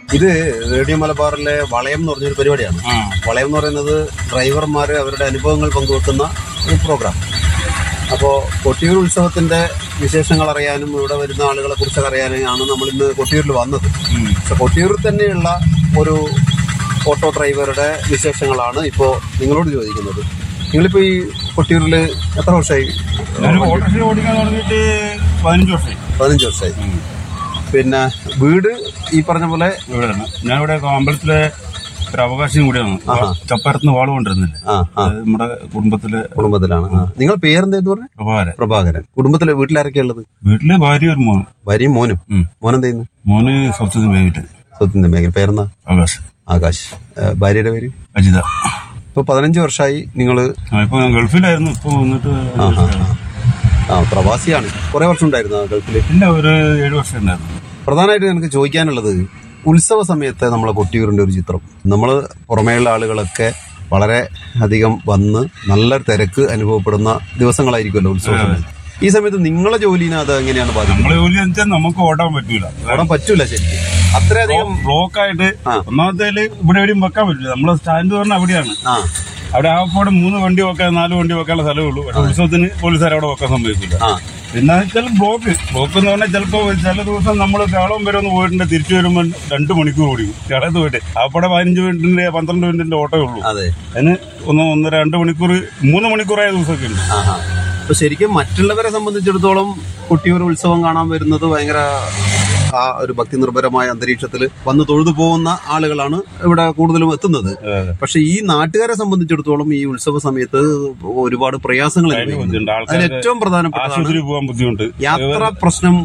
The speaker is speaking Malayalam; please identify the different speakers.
Speaker 1: ഇത് റേഡിയോ മലബാറിലെ വളയം എന്ന് പറഞ്ഞൊരു പരിപാടിയാണ്
Speaker 2: ആ
Speaker 1: വളയം എന്ന് പറയുന്നത് ഡ്രൈവർമാർ അവരുടെ അനുഭവങ്ങൾ പങ്കുവെക്കുന്ന ഒരു പ്രോഗ്രാം അപ്പോൾ കൊട്ടിയൂർ ഉത്സവത്തിന്റെ വിശേഷങ്ങൾ അറിയാനും ഇവിടെ വരുന്ന ആളുകളെ കുറിച്ചൊക്കെ അറിയാനാണ് നമ്മൾ ഇന്ന് കൊട്ടിയൂരിൽ വന്നത്
Speaker 2: ഉം.
Speaker 1: പക്ഷെ കൊട്ടിയൂരിൽ തന്നെയുള്ള ഒരു ഓട്ടോ ഡ്രൈവറുടെ വിശേഷങ്ങളാണ് ഇപ്പോൾ നിങ്ങളോട് ചോദിക്കുന്നത് നിങ്ങളിപ്പോൾ ഈ കൊട്ടിയൂരിൽ എത്ര വർഷമായി
Speaker 2: ഞാനൊരു ഓട്ടോറിക്ഷ ഓടിക്കാൻ തുടങ്ങിയിട്ട് പതിനഞ്ച് വർഷമായി
Speaker 1: പതിനഞ്ച് വർഷമായി പിന്നെ വീട് ഈ പറഞ്ഞ പോലെ
Speaker 2: ഇവിടെയാണ് ഞാനിവിടെ അമ്പലത്തിലെ ഒരു അവകാശം കൂടിയാണ്
Speaker 1: ആഹാ.
Speaker 2: ചപ്പരത്തുനിന്ന് വാള് കൊണ്ടിരുന്നില്ല
Speaker 1: ആ ആ
Speaker 2: അത് നമ്മുടെ കുടുംബത്തിലെ
Speaker 1: കുടുംബത്തിലാണ് ആ. നിങ്ങൾ പേരെന്തെന്ന് പറഞ്ഞ
Speaker 2: പ്രഭാകരൻ
Speaker 1: പ്രഭാകരൻ കുടുംബത്തിലെ വീട്ടിലാരൊക്കെയാ ഉള്ളത്
Speaker 2: വീട്ടിലെ ഭാര്യ ഒരു മോൻ
Speaker 1: ഭാര്യയും മോനും
Speaker 2: ഉം.
Speaker 1: മോനെന്ത് ചെയ്യുന്നു
Speaker 2: മോന് സ്വസ്ഥത വേവിട്ട്
Speaker 1: സ്വത്തിന്റെ മേഖല പേരെന്താ
Speaker 2: അവകാശം
Speaker 1: ആകാശ് ഏ, ഭാര്യയുടെ പേര്
Speaker 2: അജിത
Speaker 1: ഇപ്പൊ പതിനഞ്ച് വർഷമായി നിങ്ങൾ
Speaker 2: ആ, ഇപ്പൊ ഞാൻ ഗൾഫിലായിരുന്നു ഇപ്പൊ വന്നിട്ട്
Speaker 1: ആ പ്രവാസിയാണ് കുറെ വർഷം ഉണ്ടായിരുന്നു ഗൾഫില്
Speaker 2: പിന്നെ ഒരു ഏഴു വർഷം ഉണ്ടായിരുന്നു
Speaker 1: പ്രധാനമായിട്ട് എനിക്ക് ചോദിക്കാനുള്ളത് ഉത്സവ സമയത്ത് നമ്മളെ കൊട്ടിയൂരിന്റെ ഒരു ചിത്രം നമ്മൾ പുറമേയുള്ള ആളുകളൊക്കെ വളരെ അധികം വന്ന് നല്ല തിരക്ക് അനുഭവപ്പെടുന്ന ദിവസങ്ങളായിരിക്കുമല്ലോ ഉത്സവ സമയത്ത് ഈ സമയത്ത് നിങ്ങളെ ജോലിനെ അത് എങ്ങനെയാണ് ബാധിക്കുന്നത്
Speaker 2: നമ്മളെ ജോലി എന്ന് വെച്ചാൽ നമുക്ക് ഓടാൻ പറ്റൂല
Speaker 1: ഓടാൻ പറ്റൂല ശരിക്കും അത്രയധികം
Speaker 2: ബ്ലോക്ക് ആയിട്ട്
Speaker 1: ആ.
Speaker 2: ഒന്നാമത്തേല് ഇവിടെ എവിടെയും വെക്കാൻ പറ്റില്ല നമ്മളെ സ്റ്റാൻഡ് പറഞ്ഞാൽ അവിടെയാണ്
Speaker 1: ആ
Speaker 2: അവിടെ ആകപ്പാടെ മൂന്ന് വണ്ടി വെക്കാൻ നാല് വണ്ടി വെക്കാനുള്ള സ്ഥലമേ ഉള്ളൂ പക്ഷെ ഉത്സവത്തിന് പോലീസുകാർ അവിടെ വെക്കാൻ സമ്മതിക്കില്ല
Speaker 1: ആ
Speaker 2: പിന്നെ വെച്ചാൽ ബ്ലോക്ക് ബ്ലോക്ക് എന്ന് പറഞ്ഞാൽ ചിലപ്പോ ചില ദിവസം നമ്മൾ കേളം വരെ ഒന്ന് പോയിട്ടുണ്ട് തിരിച്ചു വരുമ്പോൾ രണ്ട് മണിക്കൂർ ഓടി കേളത്ത് പോയിട്ട് ആകപ്പാടെ പതിനഞ്ച് മിനിറ്റിന്റെ പന്ത്രണ്ട് മിനിറ്റിന്റെ ഓട്ടേ ഉള്ളൂ
Speaker 1: അതെ
Speaker 2: അതിന് ഒന്ന് ഒന്നര രണ്ട് മണിക്കൂർ മൂന്ന് മണിക്കൂറായ ദിവസമൊക്കെ ഉണ്ട്
Speaker 1: ആഹാ. അപ്പൊ ശരിക്കും മറ്റുള്ളവരെ സംബന്ധിച്ചിടത്തോളം കൊട്ടിയൂർ ഉത്സവം കാണാൻ വരുന്നത് ഭയങ്കര ആ ഒരു ഭക്തി നിർഭരമായ അന്തരീക്ഷത്തിൽ വന്ന് തൊഴുതു പോകുന്ന ആളുകളാണ് ഇവിടെ കൂടുതലും എത്തുന്നത് പക്ഷെ ഈ നാട്ടുകാരെ സംബന്ധിച്ചിടത്തോളം ഈ ഉത്സവ സമയത്ത് ഒരുപാട് പ്രയാസങ്ങൾ
Speaker 2: അതിന്
Speaker 1: അനുഭവിക്കുന്നുണ്ട്.
Speaker 2: ബുദ്ധിമുട്ട്
Speaker 1: അതിൽ
Speaker 2: ആൾക്കാർ
Speaker 1: ഏറ്റവും പ്രധാനപ്പെട്ടതാണ്
Speaker 2: ആശുപത്രി പോകാൻ ബുദ്ധിമുട്ട്
Speaker 1: യാത്രാ പ്രശ്നം